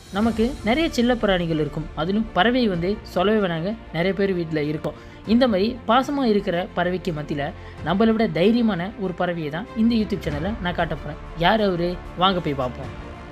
நமக்கு நிறைய செல்ல பிராணிகள் இருக்கும் அதிலும் பறவை வந்து சொல்லவே வேணாங்க நிறைய பேர் வீட்டில் இருக்கும் இந்த மாதிரி பாசமாக இருக்கிற பறவைக்கு மத்தியில் நம்மளை விட தைரியமான ஒரு பறவையை தான் இந்த யூடியூப் சேனலில் நான் காட்ட போகிறேன் யார் அவரு வாங்க போய் பார்ப்போம்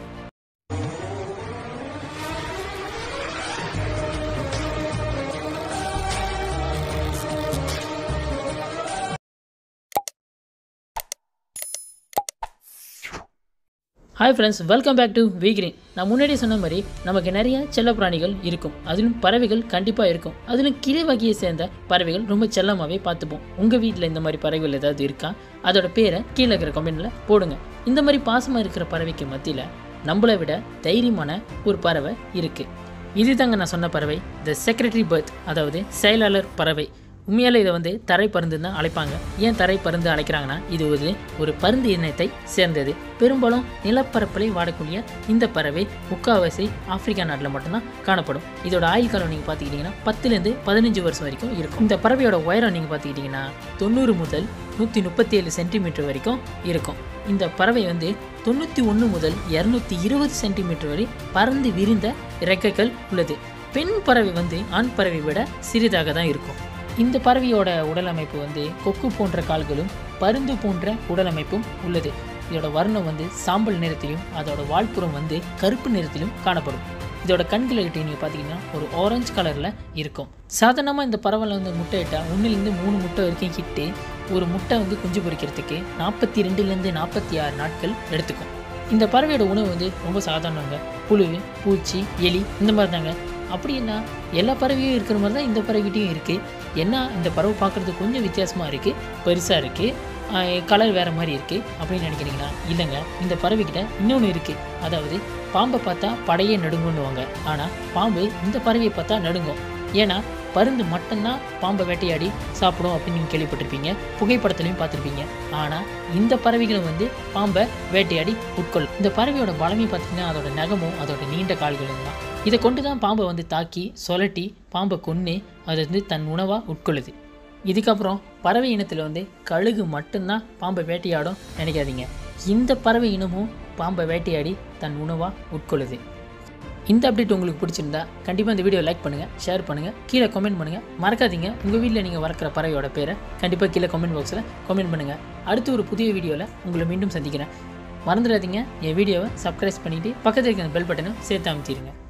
hi friends welcome back to வீக்ரீன் நான் முன்னாடி சொன்ன மாதிரி நமக்கு நிறைய செல்ல பிராணிகள் இருக்கும் அதிலும் பறவைகள் கண்டிப்பாக இருக்கும் அதிலும் கிளை வகையை சேர்ந்த பறவைகள் ரொம்ப செல்லமாகவே பார்த்துப்போம் உங்கள் வீட்டில் இந்த மாதிரி பறவைகள் ஏதாவது இருக்கா அதோட பேரை கீழே இருக்கிற கமெண்ட்டில் போடுங்க இந்த மாதிரி பாசமாக இருக்கிற பறவைக்கு மத்தியில் நம்மளை விட தைரியமான ஒரு பறவை இருக்குது இது தாங்க நான் சொன்ன பறவை த செக்ரட்டரி பர்த் அதாவது செயலாளர் பறவை உண்மையாலே இதை வந்து தரை பருந்து தான் அழைப்பாங்க ஏன் தரை பருந்து அழைக்கிறாங்கன்னா இது ஒரு ஒரு பருந்து இனத்தை சேர்ந்தது பெரும்பாலும் நிலப்பரப்பிலே வாடக்கூடிய இந்த பறவை முக்காவாசி ஆப்பிரிக்கா நாட்டில் மட்டும்தான் காணப்படும் இதோட ஆயுள் காலம் நீங்கள் பார்த்துக்கிட்டிங்கன்னா பத்துலேருந்து பதினஞ்சு வருஷம் வரைக்கும் இருக்கும் இந்த பறவையோட உயரம் நீங்கள் பார்த்துக்கிட்டிங்கன்னா தொண்ணூறு முதல் நூற்றி முப்பத்தி ஏழு சென்டிமீட்டர் வரைக்கும் இருக்கும் இந்த பறவை வந்து தொண்ணூற்றி ஒன்று முதல் இரநூத்தி இருபது சென்டிமீட்டர் வரை பறந்து விரிந்த இறக்கைகள் உள்ளது பெண் பறவை வந்து ஆண் பறவை விட சிறிதாக தான் இருக்கும் இந்த பறவையோட உடல் அமைப்பு வந்து கொக்கு போன்ற கால்களும் பருந்து போன்ற உடல் அமைப்பும் உள்ளது இதோட வர்ணம் வந்து சாம்பல் நிறத்திலும் அதோட வால்புறம் வந்து கருப்பு நிறத்திலும் காணப்படும் இதோட கண்களை கிட்ட நீங்கள் பார்த்தீங்கன்னா ஒரு ஆரஞ்சு கலரில் இருக்கும் சாதாரணமாக இந்த பறவைல வந்து முட்டை இட்டால் ஒன்றுலேருந்து மூணு முட்டை வரைக்கும் கிட்டு ஒரு முட்டை வந்து குஞ்சு பொரிக்கிறதுக்கு நாற்பத்தி ரெண்டுலேருந்து நாற்பத்தி ஆறு நாட்கள் எடுத்துக்கும் இந்த பறவையோட உணவு வந்து ரொம்ப சாதாரணங்க புழு பூச்சி எலி இந்த மாதிரி தாங்க அப்படி என்ன எல்லா பறவையும் இருக்கிற மாதிரி தான் இந்த பறவைகிட்டையும் இருக்குது என்ன இந்த பறவை பார்க்குறதுக்கு கொஞ்சம் வித்தியாசமாக இருக்குது பெருசாக இருக்குது கலர் வேறு மாதிரி இருக்குது அப்படின்னு நினைக்கிறீங்களா இல்லைங்க இந்த பறவைக்கிட்ட இன்னொன்று இருக்குது அதாவது பாம்பை பார்த்தா படையே நடுங்குன்னுவாங்க ஆனால் பாம்பு இந்த பறவையை பார்த்தா நடுங்கும் ஏன்னா பருந்து மட்டும்தான் பாம்பை வேட்டையாடி சாப்பிடும் அப்படின்னு நீங்கள் கேள்விப்பட்டிருப்பீங்க புகைப்படத்துலையும் பார்த்துருப்பீங்க ஆனால் இந்த பறவைகளும் வந்து பாம்பை வேட்டையாடி உட்கொள்ளும் இந்த பறவையோட பலமே பார்த்திங்கன்னா அதோட நகமும் அதோட நீண்ட கால்களும் தான் இதை கொண்டு தான் பாம்பை வந்து தாக்கி சொலட்டி பாம்பை கொன்று அதை வந்து தன் உணவாக உட்கொள்ளுது இதுக்கப்புறம் பறவை இனத்தில் வந்து கழுகு மட்டும்தான் பாம்பை வேட்டையாடும் நினைக்காதீங்க இந்த பறவை இனமும் பாம்பை வேட்டையாடி தன் உணவாக உட்கொள்ளுது இந்த அப்டேட் உங்களுக்கு பிடிச்சிருந்தா கண்டிப்பாக இந்த வீடியோ லைக் பண்ணுங்கள் ஷேர் பண்ணுங்கள் கீழே கமெண்ட் பண்ணுங்கள் மறக்காதீங்க உங்கள் வீட்டில் நீங்கள் வளர்க்குற பறவையோட பேரை கண்டிப்பாக கீழே கமெண்ட் பாக்ஸில் கமெண்ட் பண்ணுங்கள் அடுத்து ஒரு புதிய வீடியோவில் உங்களை மீண்டும் சந்திக்கிறேன் மறந்துடாதீங்க என் வீடியோவை சப்ஸ்கிரைப் பண்ணிவிட்டு பக்கத்தில் இருக்கிற பெல் பட்டனை சேர்த்து அமைத்திடுங்க